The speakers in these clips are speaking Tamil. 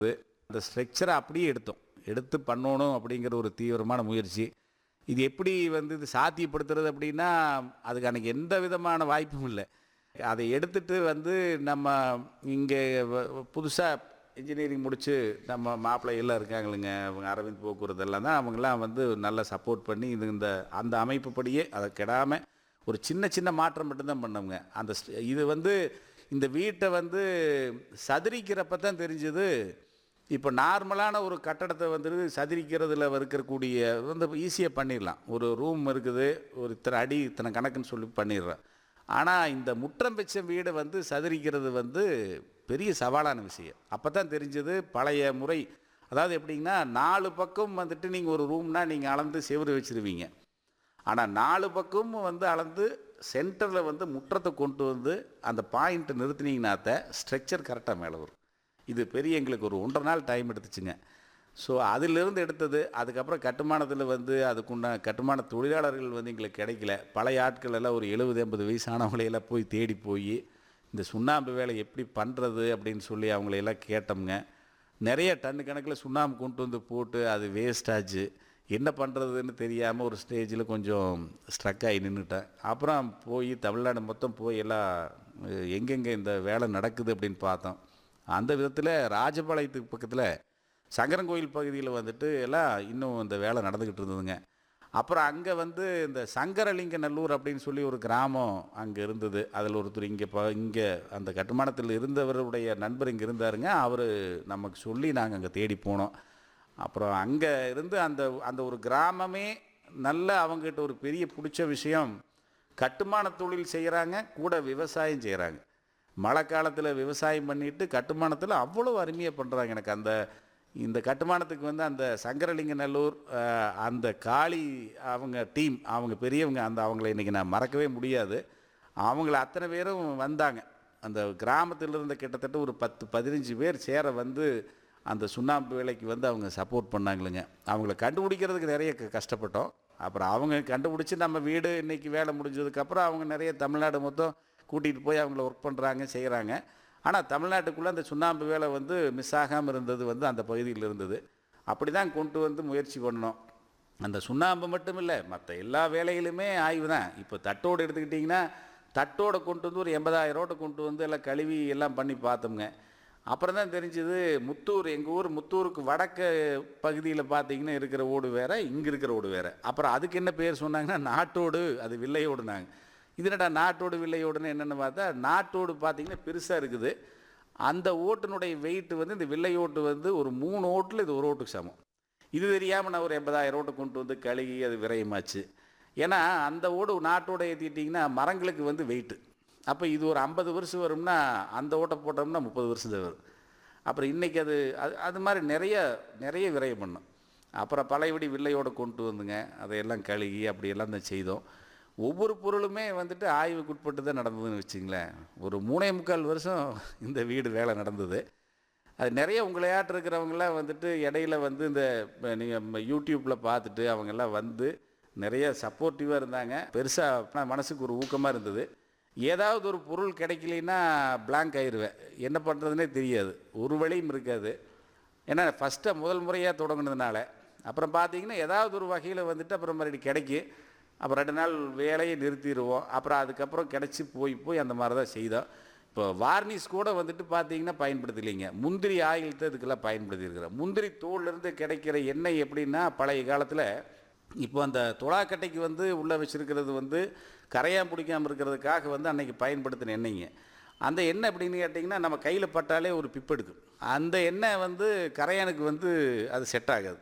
அந்த ஸ்ட்ரக்சரை அப்படியே எடுத்தோம் எடுத்து பண்ணணும் அப்படிங்கிற ஒரு தீவிரமான முயற்சி இது எப்படி வந்து இது சாத்தியப்படுத்துறது அப்படின்னா அதுக்கு அன்றைக்கி எந்த விதமான வாய்ப்பும் இல்லை அதை எடுத்துட்டு வந்து நம்ம இங்கே புதுசாக இன்ஜினியரிங் முடித்து நம்ம மாப்பிள்ளை எல்லாம் இருக்காங்களுங்க அவங்க அரவிந்த் போக்குவரத்து எல்லாம் தான் அவங்கெல்லாம் வந்து நல்லா சப்போர்ட் பண்ணி இது இந்த அந்த அமைப்புப்படியே அதை கெடாமல் ஒரு சின்ன சின்ன மாற்றம் மட்டும்தான் பண்ணவங்க அந்த ஸ்ட- இது வந்து இந்த வீட்டை வந்து சதுரிக்கிறப்ப தான் தெரிஞ்சது இப்போ நார்மலான ஒரு கட்டடத்தை வந்துட்டு சதுரிக்கிறதுல இருக்கக்கூடிய வந்து ஈஸியாக பண்ணிடலாம் ஒரு ரூம் இருக்குது ஒரு இத்தனை அடி இத்தனை கணக்குன்னு சொல்லி பண்ணிடுறேன் ஆனால் இந்த முற்றம் பெற்ற வீடை வந்து சதுரிக்கிறது வந்து பெரிய சவாலான விஷயம் அப்போ தான் தெரிஞ்சது பழைய முறை அதாவது எப்படிங்கன்னா நாலு பக்கம் வந்துட்டு நீங்கள் ஒரு ரூம்னா நீங்கள் அளந்து செவுரு வச்சுருவீங்க ஆனால் நாலு பக்கமும் வந்து அளந்து சென்டரில் வந்து முற்றத்தை கொண்டு வந்து அந்த பாயிண்ட்டை நிறுத்தினீங்கன்னாத்த ஸ்ட்ரக்சர் கரெக்டாக மேலே வரும் இது பெரிய எங்களுக்கு ஒரு ஒன்றரை நாள் டைம் எடுத்துச்சுங்க ஸோ அதிலிருந்து எடுத்தது அதுக்கப்புறம் கட்டுமானத்தில் வந்து அதுக்குண்டான கட்டுமான தொழிலாளர்கள் வந்து எங்களுக்கு கிடைக்கல பழைய ஆட்கள் எல்லாம் ஒரு எழுபது எண்பது வயசானவங்களையெல்லாம் போய் தேடி போய் இந்த சுண்ணாம்பு வேலை எப்படி பண்ணுறது அப்படின்னு சொல்லி அவங்களையெல்லாம் கேட்டோம்ங்க நிறைய டன்னு கணக்கில் சுண்ணாம்பு கொண்டு வந்து போட்டு அது வேஸ்ட் ஆச்சு என்ன பண்ணுறதுன்னு தெரியாமல் ஒரு ஸ்டேஜில் கொஞ்சம் ஸ்ட்ரக் ஆகி நின்றுட்டேன் அப்புறம் போய் தமிழ்நாடு மொத்தம் போய் எல்லாம் அஹ், எங்கெங்கே இந்த வேலை நடக்குது அப்படின்னு பார்த்தோம் அந்த விதத்தில் ராஜபாளையத்துக்கு பக்கத்தில் சங்கரங்கோயில் பகுதியில் வந்துட்டு எல்லாம் இன்னும் இந்த வேலை நடந்துக்கிட்டு இருந்ததுங்க அப்புறம் அங்கே வந்து இந்த சங்கரலிங்க நல்லூர் அப்படின்னு சொல்லி ஒரு கிராமம் அங்கே இருந்தது அதில் ஒருத்தர் இங்கே ப இங்கே அந்த கட்டுமானத்தில் இருந்தவருடைய நண்பர் இங்கே இருந்தாருங்க அவர் நமக்கு சொல்லி நாங்கள் அங்கே தேடி போனோம் அப்புறம் அங்கே இருந்து அந்த அந்த ஒரு கிராமமே நல்ல அவங்ககிட்ட ஒரு பெரிய பிடிச்ச விஷயம் கட்டுமான தொழில் செய்கிறாங்க கூட விவசாயம் செய்கிறாங்க மழை காலத்தில் விவசாயம் பண்ணிட்டு கட்டுமானத்தில் அவ்வளோ அருமையாக பண்ணுறாங்க எனக்கு அந்த இந்த கட்டுமானத்துக்கு வந்து அந்த சங்கரலிங்க நல்லூர் அஹ், அந்த காளி அவங்க டீம் அவங்க பெரியவங்க அந்த அவங்கள இன்றைக்கி நான் மறக்கவே முடியாது அவங்கள அத்தனை பேரும் வந்தாங்க அந்த கிராமத்தில் இருந்த கிட்டத்தட்ட ஒரு பத்து பதினஞ்சு பேர் சேர வந்து அந்த சுண்ணாம்பு வேலைக்கு வந்து அவங்க சப்போர்ட் பண்ணாங்களுங்க அவங்கள கண்டுபிடிக்கிறதுக்கு நிறைய க- கஷ்டப்பட்டோம் அப்புறம் அவங்க கண்டுபிடிச்சி நம்ம வீடு இன்னைக்கு வேலை முடிஞ்சதுக்கப்புறம் அவங்க நிறைய தமிழ்நாடு மொத்தம் கூட்டிகிட்டு போய் அவங்கள ஒர்க் பண்ணுறாங்க செய்கிறாங்க ஆனால் தமிழ்நாட்டுக்குள்ளே அந்த சுண்ணாம்பு வேலை வந்து மிஸ் ஆகாமல் இருந்தது வந்து அந்த பகுதியில் இருந்தது அப்படி தான் கொண்டு வந்து முயற்சி பண்ணோம் அந்த சுண்ணாம்பு மட்டும் இல்லை மற்ற எல்லா வேலைகளுமே ஆய்வு தான் இப்போ தட்டோடு எடுத்துக்கிட்டிங்கன்னா தட்டோட கொண்டு வந்து ஒரு எண்பதாயிரோட கொண்டு வந்து எல்லாம் கழுவி எல்லாம் பண்ணி பார்த்தோம்ங்க அப்புறம் தான் தெரிஞ்சது முத்தூர் எங்கள் ஊர் முத்தூருக்கு வடக்கு பகுதியில் பார்த்தீங்கன்னா இருக்கிற ஓடு வேற இங்கே இருக்கிற ஓடு வேற அப்புறம் அதுக்கு என்ன பேர் சொன்னாங்கன்னா நாட்டோடு அது வில்லையோடுனாங்க இது என்னடா நாட்டோடு வில்லையோடுன்னு என்னென்னு பார்த்தா நாட்டோடு பார்த்தீங்கன்னா பெருசாக இருக்குது அந்த ஓட்டினுடைய வெயிட் வந்து இந்த வில்லை ஓட்டு வந்து ஒரு மூணு ஓட்டில் இது ஒரு ஓட்டுக்கு சமம் இது தெரியாமல் நான் ஒரு எண்பதாயிரம் ஓட்டை கொண்டு வந்து கழுகி அது விரயமாச்சு ஏன்னா அந்த ஓடு நாட்டோட ஏற்றிட்டிங்கன்னா மரங்களுக்கு வந்து வெயிட்டு அப்போ இது ஒரு ஐம்பது வருஷம் வரும்னா அந்த ஓட்டை போட்டோம்னா முப்பது வருஷம் தான் வரும் அப்புறம் இன்றைக்கி அது அது அது மாதிரி நிறைய நிறைய விரயம் பண்ணோம் அப்புறம் பழையபடி வில்லையோட கொண்டு வந்துங்க அதையெல்லாம் கழுகி அப்படியெல்லாம் தான் செய்தோம் ஒவ்வொரு பொருளுமே வந்துட்டு ஆய்வுக்குட்பட்டு தான் நடந்ததுன்னு வச்சுங்களேன் ஒரு மூணே முக்கால் வருஷம் இந்த வீடு வேலை நடந்தது அது நிறைய உங்களையாட்டு இருக்கிறவங்களாம் வந்துட்டு இடையில வந்து இந்த நீங்கள் யூடியூப்பில் பார்த்துட்டு அவங்கெல்லாம் வந்து நிறைய சப்போர்ட்டிவாக இருந்தாங்க பெருசாக மனசுக்கு ஒரு ஊக்கமாக இருந்தது ஏதாவது ஒரு பொருள் கிடைக்கலைன்னா blank ஆயிடுவேன் என்ன பண்ணுறதுனே தெரியாது ஒரு வழியும் இருக்காது ஏன்னா ஃபஸ்ட்டாக முதல் முறையாக தொடங்குனதுனால அப்புறம் பார்த்தீங்கன்னா ஏதாவது ஒரு வகையில் வந்துட்டு அப்புறம் மறுபடியும் கிடைக்கும் அப்புறம் ரெண்டு நாள் வேலையை நிறுத்திடுவோம் அப்புறம் அதுக்கப்புறம் கிடச்சி போய் போய் அந்த மாதிரி தான் செய்தோம் இப்போ வார்னிஷ் கூட வந்துட்டு பார்த்தீங்கன்னா பயன்படுத்தலைங்க முந்திரி ஆயில் தான் இதுக்கெல்லாம் பயன்படுத்தியிருக்கிறோம் முந்திரி தோல்லேருந்து கிடைக்கிற எண்ணெய் எப்படின்னா பழைய காலத்தில் இப்போ அந்த துளாக்கட்டைக்கு வந்து உள்ளே வச்சுருக்கிறது வந்து கரையான் பிடிக்காமல் இருக்கிறதுக்காக வந்து அன்னைக்கு பயன்படுத்தின எண்ணெய்ங்க அந்த எண்ணெய் எப்படின்னு கேட்டிங்கன்னா நம்ம கையில் பட்டாலே ஒரு பிப் எடுக்கும் அந்த எண்ணெய் வந்து கரையானுக்கு வந்து அது செட் ஆகாது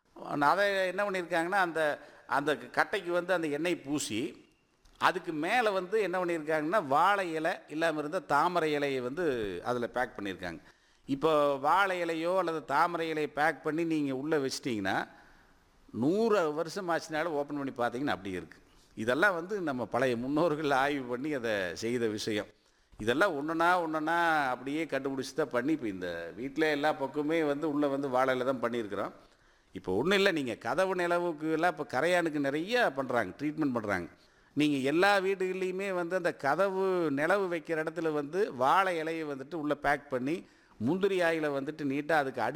அதை என்ன பண்ணியிருக்காங்கன்னா அந்த அந்த கட்டைக்கு வந்து அந்த எண்ணெய் பூசி அதுக்கு மேலே வந்து என்ன பண்ணியிருக்காங்கன்னா வாழை இலை இல்லாமல் இருந்த தாமரை இலையை வந்து அதில் பேக் பண்ணியிருக்காங்க இப்போ வாழை இலையோ அல்லது தாமரை இலையை பேக் பண்ணி நீங்கள் உள்ளே வச்சிட்டிங்கன்னா நூறு வருஷம் ஆச்சுனாலும் ஓப்பன் பண்ணி பார்த்தீங்கன்னா அப்படி இருக்குது இதெல்லாம் வந்து நம்ம பழைய முன்னோர்கள் ஆய்வு பண்ணி அதை செய்த விஷயம் இதெல்லாம் ஒன்றுனா ஒன்றுனா அப்படியே கண்டுபிடிச்சி தான் பண்ணி இப்போ இந்த வீட்டில் எல்லா பக்கமே வந்து உள்ளே வந்து வாழையில தான் பண்ணியிருக்கிறோம் இப்போ ஒன்றும் இல்லை நீங்கள் கதவு நிலவுக்கு எல்லாம் இப்போ கரையானுக்கு நிறைய பண்ணுறாங்க ட்ரீட்மெண்ட் பண்ணுறாங்க நீங்கள் எல்லா வீடுகள்லையுமே வந்து அந்த கதவு நிலவு வைக்கிற இடத்துல வந்து வாழை இலையை வந்துட்டு உள்ளே பேக் பண்ணி முந்திரி ஆயிலை வந்துட்டு நீட்டாக அதுக்கு அடி